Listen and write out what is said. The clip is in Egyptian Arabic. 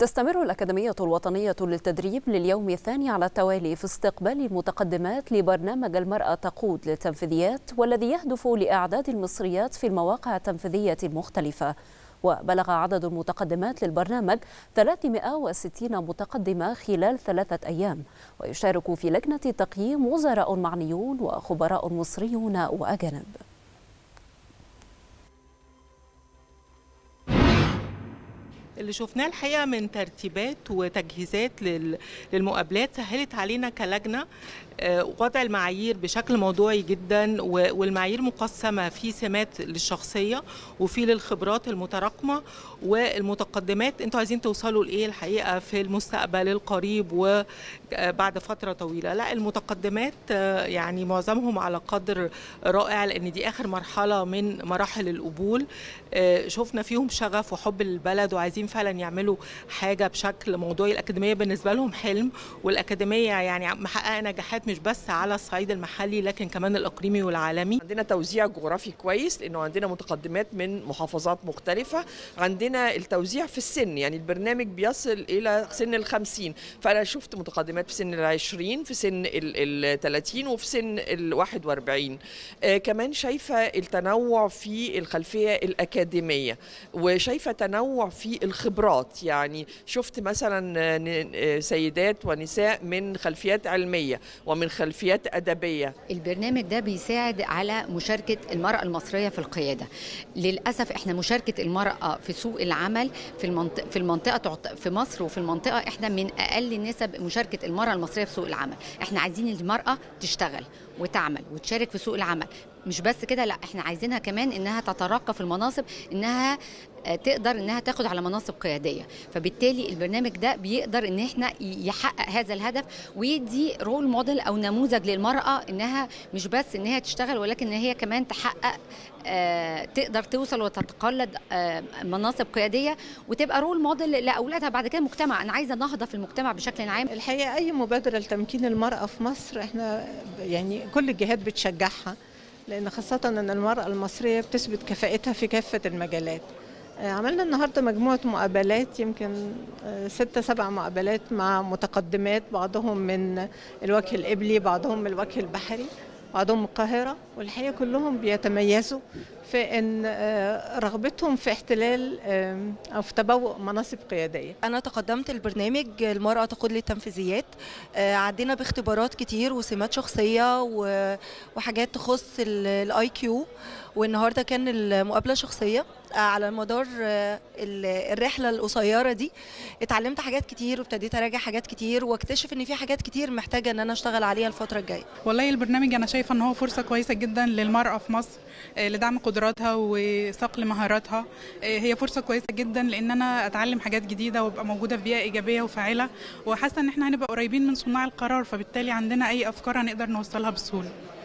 تستمر الأكاديمية الوطنية للتدريب لليوم الثاني على التوالي في استقبال المتقدمات لبرنامج المرأة تقود للتنفيذيات والذي يهدف لإعداد المصريات في المواقع التنفيذية المختلفة وبلغ عدد المتقدمات للبرنامج 360 متقدمة خلال ثلاثة أيام ويشارك في لجنة التقييم وزراء معنيون وخبراء مصريون وأجانب اللي شفناه الحقيقه من ترتيبات وتجهيزات للمقابلات سهلت علينا كلجنه وضع المعايير بشكل موضوعي جدا والمعايير مقسمه في سمات للشخصيه وفي للخبرات المتراكمه والمتقدمات انتوا عايزين توصلوا لايه الحقيقه في المستقبل القريب وبعد فتره طويله لا المتقدمات يعني معظمهم على قدر رائع لان دي اخر مرحله من مراحل القبول شفنا فيهم شغف وحب للبلد وعايزين فعلا يعملوا حاجه بشكل موضوعي الاكاديميه بالنسبه لهم حلم والاكاديميه يعني محققه نجاحات مش بس على الصعيد المحلي لكن كمان الاقليمي والعالمي عندنا توزيع جغرافي كويس لانه عندنا متقدمات من محافظات مختلفه عندنا التوزيع في السن يعني البرنامج بيصل الى سن الخمسين فانا شفت متقدمات في سن العشرين في سن الثلاثين وفي سن الواحد واربعين آه كمان شايفه التنوع في الخلفيه الاكاديميه وشايفه تنوع في الخبرات يعني شفت مثلا سيدات ونساء من خلفيات علميه ومن خلفيات ادبيه البرنامج ده بيساعد على مشاركه المراه المصريه في القياده للاسف احنا مشاركه المراه في سوق العمل في المنطقه في المنطقه في مصر وفي المنطقه احنا من اقل نسب مشاركه المراه المصريه في سوق العمل احنا عايزين المراه تشتغل وتعمل وتشارك في سوق العمل مش بس كده لا احنا عايزينها كمان انها تترقى في المناصب انها تقدر انها تاخد على مناصب قياديه فبالتالي البرنامج ده بيقدر ان احنا يحقق هذا الهدف ويدي رول موديل او نموذج للمراه انها مش بس ان هي تشتغل ولكن ان هي كمان تحقق آه تقدر توصل وتتقلد آه مناصب قياديه وتبقى رول موديل لاولادها بعد كده المجتمع انا عايزه نهضه في المجتمع بشكل عام الحقيقه اي مبادره لتمكين المراه في مصر احنا يعني كل الجهات بتشجعها لان خاصه ان المراه المصريه بتثبت كفاءتها في كافه المجالات عملنا النهارده مجموعه مقابلات يمكن ستة سبع مقابلات مع متقدمات بعضهم من الوجه القبلي بعضهم من الوجه البحري بعضهم من القاهرة والحقيقة كلهم بيتميزوا في أن رغبتهم في احتلال أو في تبوء مناصب قيادية أنا تقدمت البرنامج المرأة تقود للتنفيذيات عدينا باختبارات كتير وسمات شخصية وحاجات تخص الاي كيو والنهارده كان المقابله شخصيه على مدار الرحله القصيره دي اتعلمت حاجات كتير وابتديت اراجع حاجات كتير واكتشف ان في حاجات كتير محتاجه ان انا اشتغل عليها الفتره الجايه والله البرنامج انا شايفه ان هو فرصه كويسه جدا للمراه في مصر لدعم قدراتها وصقل مهاراتها هي فرصه كويسه جدا لان انا اتعلم حاجات جديده وابقى موجوده في بيئه ايجابيه وفاعله وحاسه ان احنا هنبقى قريبين من صناع القرار فبالتالي عندنا اي افكار هنقدر نوصلها بسهوله